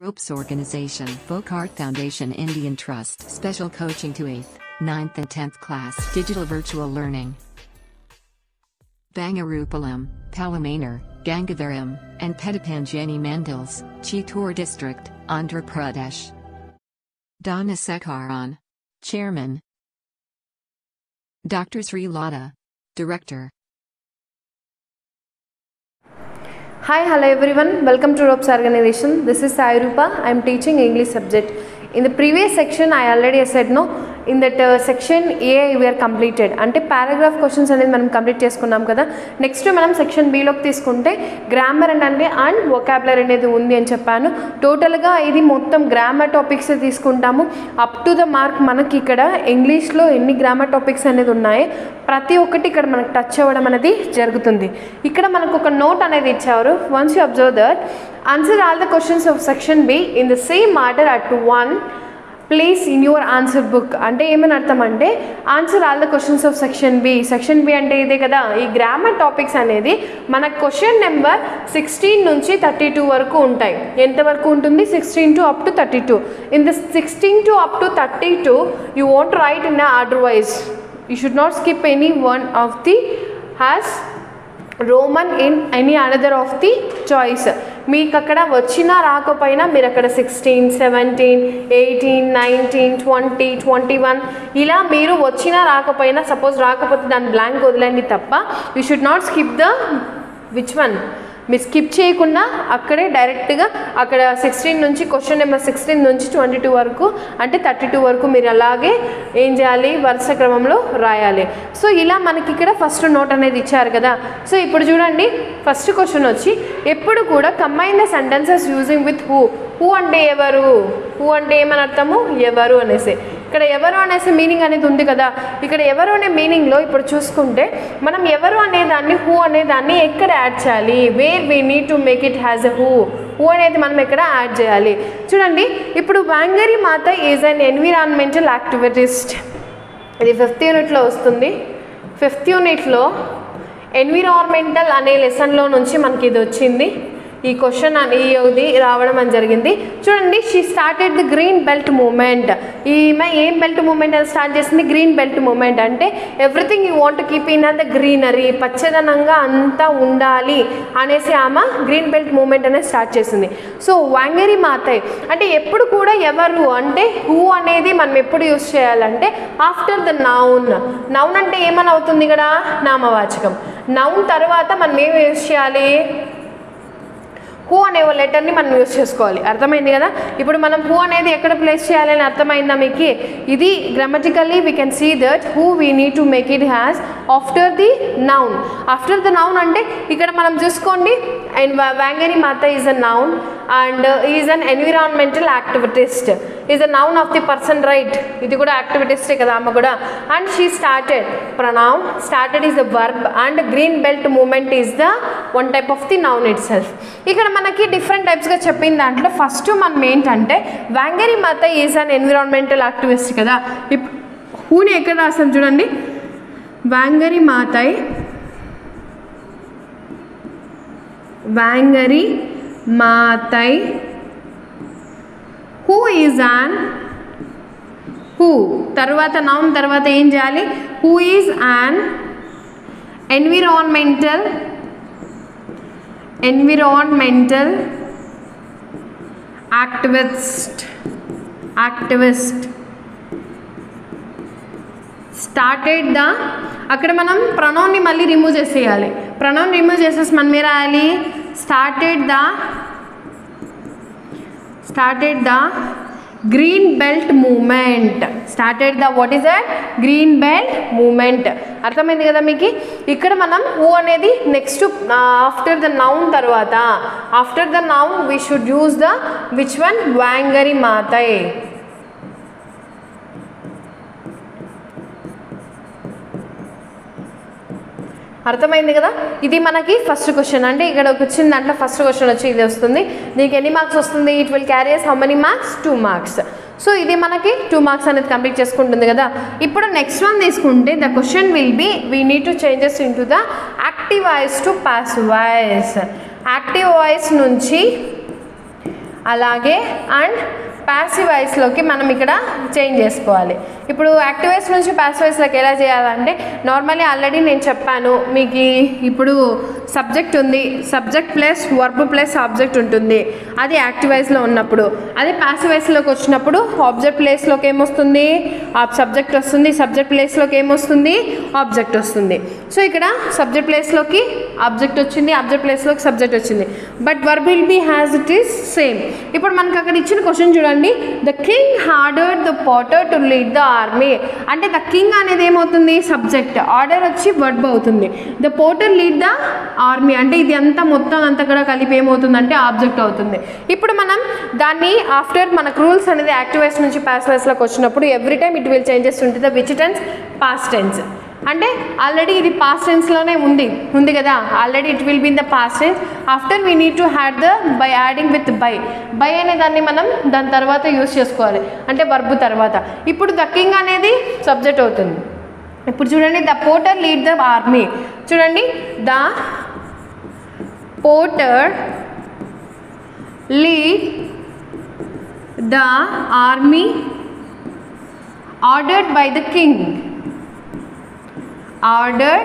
Ropes Organization, Vocart Foundation Indian Trust, Special Coaching to 8th, 9th and 10th Class, Digital Virtual Learning. Bangarupalam, Palamanar, Gangavaram, and Petapanjani Mandals, Chittor District, Andhra Pradesh. Donna Sekaran. Chairman. Dr. Sri Lada. Director. Hi, hello everyone. Welcome to Ropes Organization. This is Sai Rupa. I am teaching English subject. In the previous section, I already said no. In that uh, section A we are completed. అంటే paragraph questions అనేది మనం complete చేసుకున్నాం కదా next మనం section బిలోకి తీసుకుంటే grammar అంటే and వొకాబులర్ అనేది ఉంది అని చెప్పాను టోటల్గా ఇది మొత్తం గ్రామర్ టాపిక్స్ తీసుకుంటాము అప్ టు ద మార్క్ మనకి ఇక్కడ ఇంగ్లీష్లో ఎన్ని గ్రామర్ టాపిక్స్ అనేది ఉన్నాయి ప్రతి ఒక్కటి ఇక్కడ మనకు టచ్ అవ్వడం అనేది జరుగుతుంది ఇక్కడ మనకు ఒక నోట్ అనేది ఇచ్చారు once you observe that answer all the questions of section B in the same order at one place in your answer book అంటే ఏమని అర్థం అంటే answer all the questions of section B section B అంటే ఇదే కదా ఈ grammar topics అనేది మన క్వశ్చన్ నెంబర్ సిక్స్టీన్ నుంచి థర్టీ టూ వరకు ఉంటాయి ఎంత వరకు ఉంటుంది sixteen to up to thirty two in the sixteen to up to thirty two you want write in order wise you should not skip any one of the has Roman in any another of the choice మీకు అక్కడ వచ్చినా రాకపోయినా మీరు అక్కడ sixteen seventeen eighteen nineteen twenty twenty one ఇలా మీరు వచ్చినా రాకపోయినా సపోజ్ రాకపోతే దాని బ్లాంక్ వదిలేండి తప్ప you should not skip the which one మీరు స్కిప్ చేయకుండా అక్కడే డైరెక్ట్గా అక్కడ సిక్స్టీన్ నుంచి క్వశ్చన్ నెంబర్ సిక్స్టీన్ నుంచి ట్వంటీ టూ వరకు అంటే థర్టీ టూ వరకు మీరు అలాగే ఏం చేయాలి వరుస క్రమంలో రాయాలి సో ఇలా మనకి ఇక్కడ ఫస్ట్ నోట్ అనేది ఇచ్చారు కదా సో ఇప్పుడు చూడండి ఫస్ట్ క్వశ్చన్ వచ్చి ఎప్పుడు కూడా combine the sentences using with who who అంటే ఎవరు హూ అంటే ఏమని అర్థము ఎవరు అనేసి ఇక్కడ ఎవరు అనేసి మీనింగ్ అనేది ఉంది కదా ఇక్కడ ఎవరు అనే మీనింగ్లో ఇప్పుడు చూసుకుంటే మనం ఎవరు అనే దాన్ని హూ అనే దాన్ని ఎక్కడ యాడ్ చేయాలి where we need to make it has a who who అనేది మనం ఎక్కడ యాడ్ చేయాలి చూడండి ఇప్పుడు Wangari Maathai is an environmental activist ఇది ఫిఫ్త్ యూనిట్లో వస్తుంది ఫిఫ్త్ యూనిట్లో ఎన్విరాన్మెంటల్ అనే లెసన్లో నుంచి మనకి ఇది వచ్చింది ఈ క్వశ్చన్ అని ఇది రావడం అని జరిగింది చూడండి she started the green belt movement ఈమె ఏం బెల్ట్ మూమెంట్ అని స్టార్ట్ చేసింది గ్రీన్ బెల్ట్ మూమెంట్ అంటే everything you want keep in the greenery పచ్చదనంగా అంతా ఉండాలి అనేసి ఆమె గ్రీన్ బెల్ట్ మూమెంట్ అనేది స్టార్ట్ చేసింది సో వాంగరి మాతయ్ అంటే ఎప్పుడు కూడా ఎవరు అంటే హూ అనేది మనం ఎప్పుడు యూస్ చేయాలంటే ఆఫ్టర్ ద నౌన్ నౌన్ అంటే ఏమని అవుతుంది ఇక్కడ నామవాచకం నౌన్ తర్వాత మనం ఏం యూస్ చేయాలి హూ అనే లెటర్ని మనం యూస్ చేసుకోవాలి అర్థమైంది కదా ఇప్పుడు మనం హూ అనేది ఎక్కడ ప్లేస్ చేయాలని అర్థమైందా మీకు ఇది grammatically we can see that who we need to make it has after the noun after the noun అంటే ఇక్కడ మనం చూసుకోండి and Wangari Maathai is a noun and is an environmental activist is a noun of the person right ఇది కూడా యాక్టివిటిస్టే కదా ఆమె కూడా and she started pronoun started is the verb and green belt movement is the one type of the noun it self ఇక్కడ మనకి different టైప్స్గా చెప్పిన దాంట్లో ఫస్ట్ మనం ఏంటంటే వ్యాంగరీ Maathai is an environmental activist కదా ఇప్ హూని ఎక్కడ రాసాం చూడండి Wangari Maathai Wangari Maathai who is an who తర్వాత నౌన్ తర్వాత ఏం చేయాలి who is an environmental environmental activist activist started the అక్కడ మనం ప్రొనౌన్ని మళ్ళీ రిమూవ్ చేసేయాలి ప్రొనౌన్ రిమూవ్ చేసేసి మనం ఏ రాయాలి started the started the green belt movement started the what is that green belt movement అర్థమైంది కదా మీకు ఇక్కడ మనం హూ అనేది నెక్స్ట్ ఆఫ్టర్ ద నౌన్ తర్వాత after the noun we should use the which one Wangari Maathai అర్థమైంది కదా ఇది మనకి ఫస్ట్ క్వశ్చన్ అంటే ఇక్కడ వచ్చిన దాంట్లో ఫస్ట్ క్వశ్చన్ వచ్చి ఇది వస్తుంది దీనికి ఎన్ని మార్క్స్ వస్తుంది it will carries how many marks two marks so ఇది మనకి టూ మార్క్స్ అనేది కంప్లీట్ చేసుకుంటుంది కదా ఇప్పుడు నెక్స్ట్ వన్ తీసుకుంటే the question will be we need to changes in to the active voice to pass voice active voice నుంచి అలాగే and passive వాయిస్లోకి మనం ఇక్కడ చేంజ్ చేసుకోవాలి ఇప్పుడు యాక్టివ్ వాయిస్ నుంచి ప్యాసివ్ వాయిస్లోకి ఎలా చేయాలంటే నార్మల్లీ ఆల్రెడీ నేను చెప్పాను మీకు ఈ- ఇప్పుడు సబ్జెక్ట్ ఉంది subject plus verb plus object ఉంటుంది అది యాక్టివ్ వాయిస్లో ఉన్నప్పుడు అదే ప్యాసివ్ వాయిస్లోకి వచ్చినప్పుడు ఆబ్జెక్ట్ ప్లేస్లోకి ఏమొస్తుంది ఆ సబ్జెక్ట్ వస్తుంది సబ్జెక్ట్ ప్లేస్లోకి ఏమొస్తుంది ఆబ్జెక్ట్ వస్తుంది సో ఇక్కడ సబ్జెక్ట్ ప్లేస్లోకి ఆబ్జెక్ట్ వచ్చింది ఆబ్జెక్ట్ ప్లేస్లోకి సబ్జెక్ట్ వచ్చింది but verb will be has it is same ఇప్పుడు మనకు అక్కడ ఇచ్చిన క్వశ్చన్ చూడండి the king harder the potter to lead the army అంటే ద కింగ్ అనేది ఏమవుతుంది సబ్జెక్ట్ ఆర్డర్ వచ్చి వర్బ్ అవుతుంది the potter lead the army అంటే ఇది అంతా మొత్తం అంతా కూడా కలిపి ఏమవుతుందంటే ఆబ్జెక్ట్ అవుతుంది ఇప్పుడు మనం దాన్ని ఆఫ్టర్ మనకు రూల్స్ అనేది యాక్టివ్ వాయిస్ నుంచి పాస్ వాయిస్లోకి వచ్చినప్పుడు every time it will changes ఉంటుంది the which tense past tense అంటే ఆల్రెడీ ఇది పాస్ట్ టెన్స్లోనే ఉంది ఉంది కదా already it will be in the past tense after we need to had the by adding with by by అనే దాన్ని మనం దాని తర్వాత యూస్ చేసుకోవాలి అంటే వర్బ్ తర్వాత ఇప్పుడు ద కింగ్ అనేది సబ్జెక్ట్ అవుతుంది ఇప్పుడు చూడండి the potter lead the army చూడండి the potter lead the army ordered by the king ordered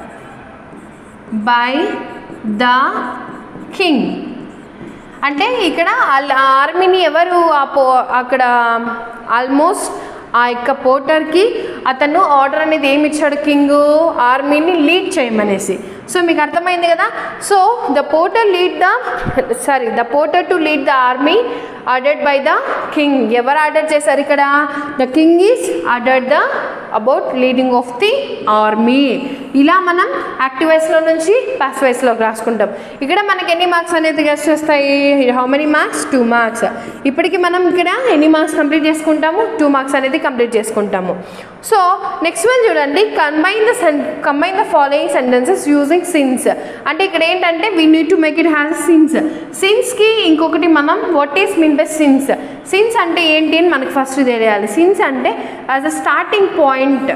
by the king అంటే ఇక్కడ ఆల్- ఆ ఆర్మీని ఎవరు ఆ పో అక్కడ ఆల్మోస్ట్ ఆ యొక్క పోర్టర్కి అతను ఆర్డర్ అనేది ఏమి ఇచ్చాడు కింగ్ ఆర్మీని లీడ్ చేయమనేసి సో మీకు అర్థమైంది కదా so the porter lead the sorry the porter to lead the army ordered by the king ఎవరు ఆర్డర్ చేశారు ఇక్కడ the king is ordered the about leading of the army ఇలా మనం యాక్టివ్ వాయిస్లో నుంచి పాస్ వాయిస్లోకి రాసుకుంటాం ఇక్కడ మనకి ఎన్ని మార్క్స్ అనేది గెస్ట్ వస్తాయి how many marks two marks ఇప్పటికి మనం ఇక్కడ ఎన్ని మార్క్స్ కంప్లీట్ చేసుకుంటాము టూ మార్క్స్ అనేది కంప్లీట్ చేసుకుంటాము సో నెక్స్ట్ వన్ చూడండి కంబైన్ ద సెన్ combine the following sentences using since అంటే ఇక్కడ ఏంటంటే we need to make it has since సిన్స్కి ఇంకొకటి మనం what is mean by since since అంటే ఏంటి అని మనకు ఫస్ట్ తెలియాలి సిన్స్ అంటే as a starting point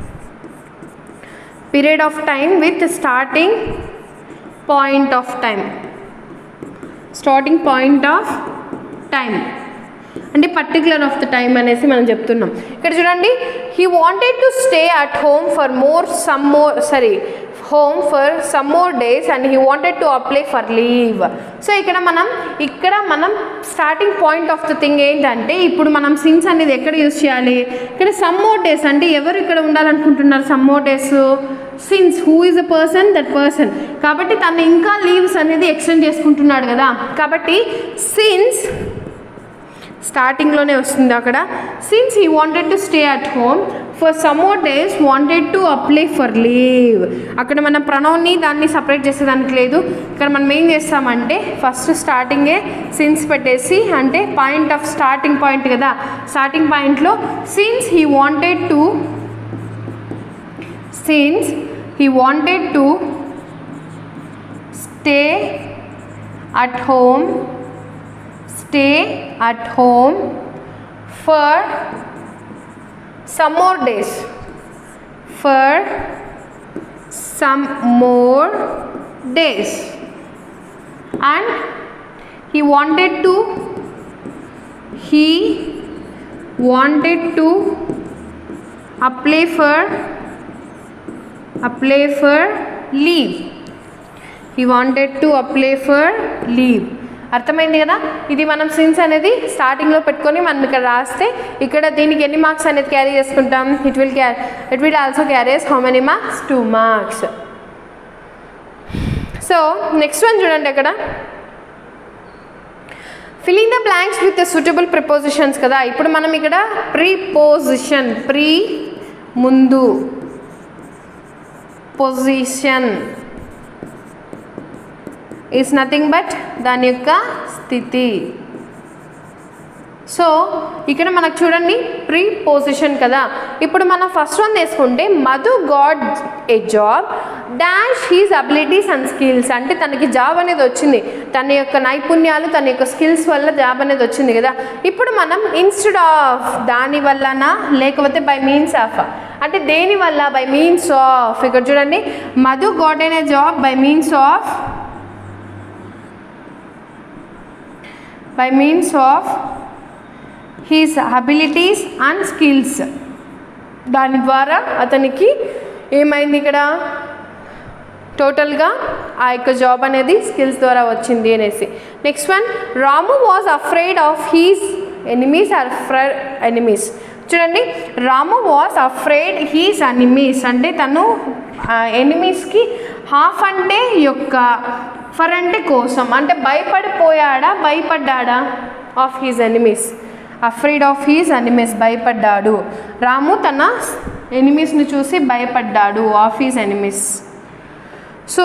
period of time with starting point of time starting point of time అంటే పర్టికులర్ ఆఫ్ ద టైం అనేసి మనం చెప్తున్నాం ఇక్కడ చూడండి he wanted to stay at home for more some more sorry home for some more days and he wanted to apply for leave so ఇక్కడ మనం ఇక్కడ మనం starting point of the thing ఏంటంటే ఇప్పుడు మనం సిన్స్ అనేది ఎక్కడ యూస్ చేయాలి ఇక్కడ సమ్ మోర్ డేస్ అంటే ఎవరు ఇక్కడ ఉండాలనుకుంటున్నారు some more days since who is a person that person కాబట్టి తను ఇంకా లీవ్స్ అనేది ఎక్స్టెండ్ చేసుకుంటున్నాడు కదా కాబట్టి సిన్స్ స్టార్టింగ్లోనే వస్తుంది అక్కడ since he wanted to stay at home for some more days wanted to apply for leave అక్కడ మన ప్రణవ్ని దాన్ని సపరేట్ చేసేదానికి లేదు ఇక్కడ మనం ఏం చేస్తామంటే ఫస్ట్ స్టార్టింగే సిన్స్ పెట్టేసి అంటే పాయింట్ ఆఫ్ స్టార్టింగ్ పాయింట్ కదా స్టార్టింగ్ పాయింట్లో since he wanted to since he wanted to stay at home stay at home for some more days for some more days and he wanted to he wanted to apply for apply for leave he wanted to apply for leave అర్థమైంది కదా ఇది మనం since అనేది స్టార్టింగ్లో పెట్టుకొని మనం ఇక్కడ రాస్తే ఇక్కడ దీనికి ఎన్ని మార్క్స్ అనేది క్యారీ చేసుకుంటాం it will carry it will also carries how many marks two marks so next one చూడండి అక్కడ filling the blanks with suitable prepositions కదా ఇప్పుడు మనం ఇక్కడ ప్రీపోజిషన్ ప్రీ ముందు పొజిషన్ ఈజ్ నథింగ్ బట్ దాని యొక్క స్థితి సో ఇక్కడ మనకు చూడండి ప్రీ పొజిషన్ కదా ఇప్పుడు మనం ఫస్ట్ వన్ తీసుకుంటే Madhu got a job dash his abilities and skills అంటే తనకి జాబ్ అనేది వచ్చింది తన యొక్క నైపుణ్యాలు తన యొక్క స్కిల్స్ వల్ల జాబ్ అనేది వచ్చింది కదా ఇప్పుడు మనం ఇన్స్టెడ్ ఆఫ్ దాని వల్లనా లేకపోతే బై మీన్స్ ఆఫ్ అంటే దేని వల్ల బై మీన్స్ ఆఫ్ ఇక్కడ చూడండి మధు గాడ్ అనే job by means of by means of his abilities and skills దాని ద్వారా అతనికి ఏమైంది ఇక్కడ టోటల్గా ఆ యొక్క జాబ్ అనేది స్కిల్స్ ద్వారా వచ్చింది అనేసి next one Ramu was afraid of his enemies or for enemies చూడండి Ramu was afraid his enemies అంటే తను ఎనిమీస్కి హాఫ్ అంటే యొక్క ఫర్ అంటే కోసం అంటే భయపడిపోయాడా భయపడ్డాడా of his enemies afraid of his enemies భయపడ్డాడు రాము తన ఎనిమీస్ని చూసి భయపడ్డాడు ఆఫ్ హీస్ ఎనిమీస్ సో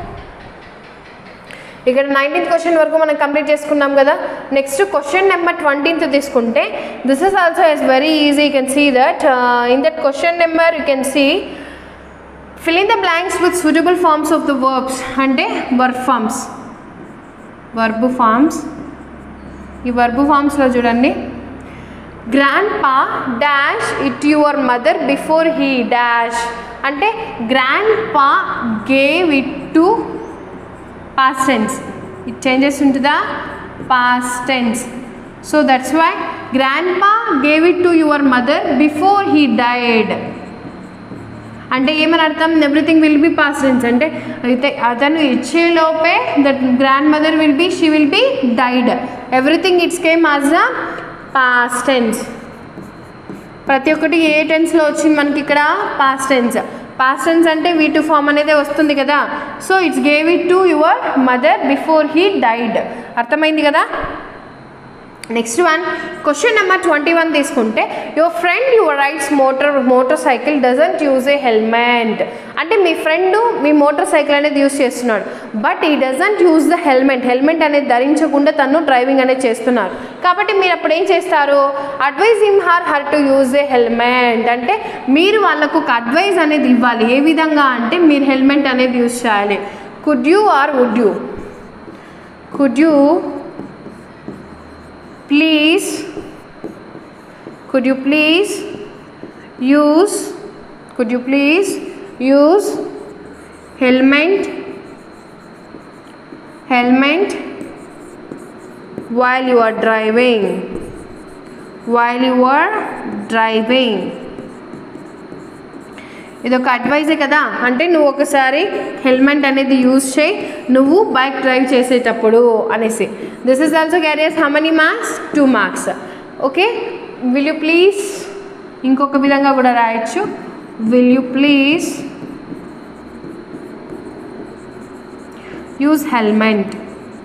ఇక్కడ నైన్టీన్త్ క్వశ్చన్ వరకు మనం కంప్లీట్ చేసుకున్నాం కదా నెక్స్ట్ క్వశ్చన్ నెంబర్ ట్వంటీన్త్ తీసుకుంటే this is also is very easy you can see that in that question number you can see fill in the blanks with suitable forms of the verbs అంటే verb forms verb forms ఈ verb ఫార్మ్స్లో చూడండి grandpa dash it your mother before he dash అంటే grandpa gave it to past tense it changes into the past tense so that's why grandpa gave it to your mother before he died అంటే ఏమని అర్థం everything will be pass tense అంటే అయితే అతను ఇచ్చే లోపే that grandmother will be she will be died everything it's came as a pass tense ప్రతి ఒక్కటి ఏ టెన్స్లో వచ్చింది మనకి ఇక్కడ పాస్ టెన్స్ పాస్ట్ టెన్స్ అంటే వీ టు ఫామ్ అనేది వస్తుంది కదా so it's gave it to your mother before he died అర్థమైంది కదా next one question number twenty one తీసుకుంటే your friend your rides motor motorcycle doesn't use a helmet అంటే మీ friend మీ motorcycle అనేది యూజ్ చేస్తున్నాడు but ఈ doesn't use the helmet helmet అనేది ధరించకుండా తను డ్రైవింగ్ అనేది చేస్తున్నారు కాబట్టి మీరు అప్పుడు ఏం చేస్తారు advise him her her to use a helmet అంటే మీరు వాళ్ళకు ఒక అడ్వైజ్ అనేది ఇవ్వాలి ఏ విధంగా అంటే మీరు హెల్మెట్ అనేది యూజ్ చేయాలి could you or would you could you please could you please use could you please use helmet helmet while you are driving while you are driving ఇది ఒక అడ్వైజే కదా అంటే నువ్వు ఒకసారి హెల్మెట్ అనేది యూజ్ చేయి నువ్వు బైక్ డ్రైవ్ చేసేటప్పుడు అనేసి this is also carriers how many marks two marks okay will you please ఇంకొక విధంగా కూడా రాయొచ్చు will you please use helmet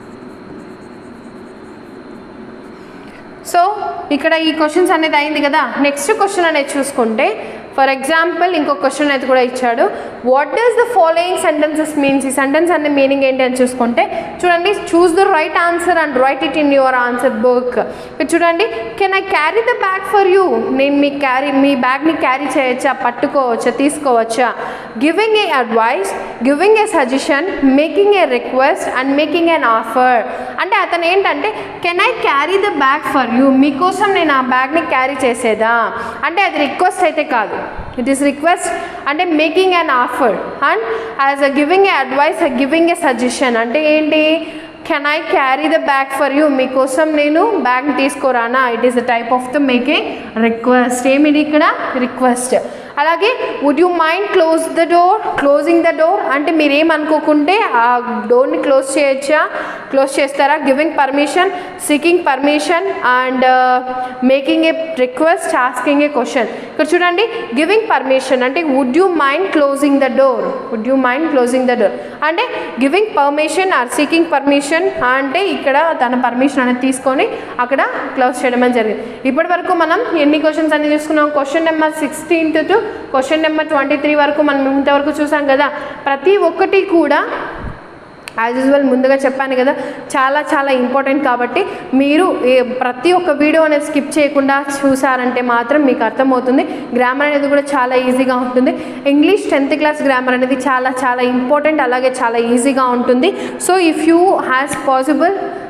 so ఇక్కడ ఈ క్వశ్చన్స్ అనేది అయింది కదా నెక్స్ట్ క్వశ్చన్ అనేది చూసుకుంటే ఫర్ ఎగ్జాంపుల్ ఇంకో క్వశ్చన్ అయితే కూడా ఇచ్చాడు what does the following sentences means ఈ సెంటెన్స్ అనే మీనింగ్ ఏంటి అని చూసుకుంటే చూడండి choose the right answer and write it in your answer book చూడండి can I carry the bag for you నేను మీ క్యారీ మీ బ్యాగ్ని క్యారీ చేయొచ్చా పట్టుకోవచ్చా తీసుకోవచ్చా giving a advice giving a suggestion making a request and making an offer అంటే అతను ఏంటంటే can I carry the bag for you మీకోసం నేను ఆ బ్యాగ్ని క్యారీ చేసేదా అంటే అది రిక్వెస్ట్ అయితే కాదు ఇట్ ఈస్ రిక్వెస్ట్ అంటే making an offer and as a giving a advice giving a suggestion అంటే ఏంటి can I carry the bag for you మీకోసం నేను బ్యాగ్ తీసుకోరానా it is the type of the making request ఏమిటి ఇక్కడ request అలాగే would you mind close the door closing the door అంటే మీరు ఏమనుకోకుంటే ఆ డోర్ని క్లోజ్ చేయొచ్చా క్లోజ్ చేస్తారా giving permission seeking permission and making a request asking a question ఇక్కడ చూడండి గివింగ్ పర్మిషన్ అంటే would you mind closing the door would you mind closing the door అంటే giving permission or seeking permission అంటే ఇక్కడ తన permission అనేది తీసుకొని అక్కడ క్లోజ్ చేయడం అని జరిగింది ఇప్పటి వరకు మనం ఎన్ని క్వశ్చన్స్ అన్ని చూసుకున్నాం question number sixteenth to question number twenty three వరకు మనం ఇంతవరకు చూసాం కదా ప్రతి ఒక్కటి కూడా యాజ్ యూజువల్ ముందుగా చెప్పాను కదా చాలా చాలా ఇంపార్టెంట్ కాబట్టి మీరు ఏ- ప్రతి ఒక్క వీడియో అనేది స్కిప్ చేయకుండా చూసారంటే మాత్రం మీకు అర్థమవుతుంది గ్రామర్ అనేది కూడా చాలా ఈజీగా ఉంటుంది ఇంగ్లీష్ టెన్త్ క్లాస్ గ్రామర్ అనేది చాలా చాలా ఇంపార్టెంట్ అలాగే చాలా ఈజీగా ఉంటుంది so if you has possible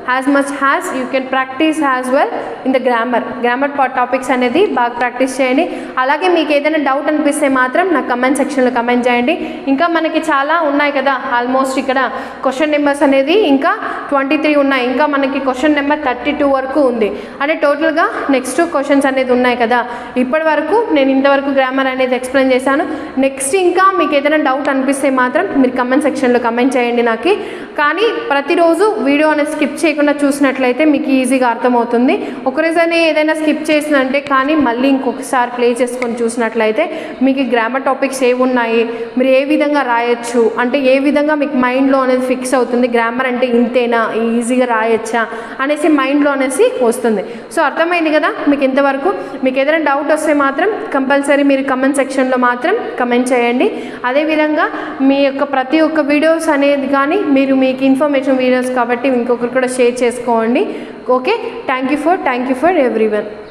as much has you can practice as well in the grammar grammar topics అనేది బాగా ప్రాక్టీస్ చేయండి అలాగే మీకు ఏదైనా డౌట్ అనిపిస్తే మాత్రం నాకు కమెంట్ సెక్షన్లో కమెంట్ చేయండి ఇంకా మనకి చాలా ఉన్నాయి కదా ఆల్మోస్ట్ ఇక్కడ క్వశ్చన్ నెంబర్స్ అనేది ఇంకా ట్వంటీ త్రీ ఉన్నాయి ఇంకా మనకి క్వశ్చన్ నెంబర్ థర్టీ టూ వరకు ఉంది అంటే టోటల్గా నెక్స్ట్ క్వశ్చన్స్ అనేది ఉన్నాయి కదా ఇప్పటి వరకు నేను ఇంతవరకు గ్రామర్ అనేది ఎక్స్ప్లెయిన్ చేశాను నెక్స్ట్ ఇంకా మీకు ఏదైనా డౌట్ అనిపిస్తే మాత్రం మీరు కమెంట్ సెక్షన్లో కమెంట్ చేయండి నాకు కానీ ప్రతిరోజు వీడియో అనేది స్కిప్ చేయకుండా చూసినట్లయితే మీకు ఈజీగా అర్థమవుతుంది ఒకరోజనే ఏదైనా స్కిప్ చేసినంటే కానీ మళ్ళీ ఇంకొకసారి ప్లే చేసుకొని చూసినట్లయితే మీకు గ్రామర్ టాపిక్స్ ఏవి ఉన్నాయి మీరు ఏ విధంగా రాయొచ్చు అంటే ఏ విధంగా మీకు మైండ్లో అనేది ఫిక్స్ అవుతుంది గ్రామర్ అంటే ఇంతేనా ఈజీగా రాయొచ్చా అనేసి మైండ్లో అనేసి వస్తుంది సో అర్థమైంది కదా మీకు ఇంతవరకు మీకు ఏదైనా డౌట్ వస్తే మాత్రం కంపల్సరీ మీరు కమెంట్ సెక్షన్లో మాత్రం కమెంట్ చేయండి అదేవిధంగా మీ యొక్క ప్రతి ఒక్క వీడియోస్ అనేది కానీ మీరు మీకు ఇన్ఫర్మేషన్ వీడియోస్ కాబట్టి ఇంకొకరు కూడా షేర్ చేసుకోండి okay thank you for thank you for every one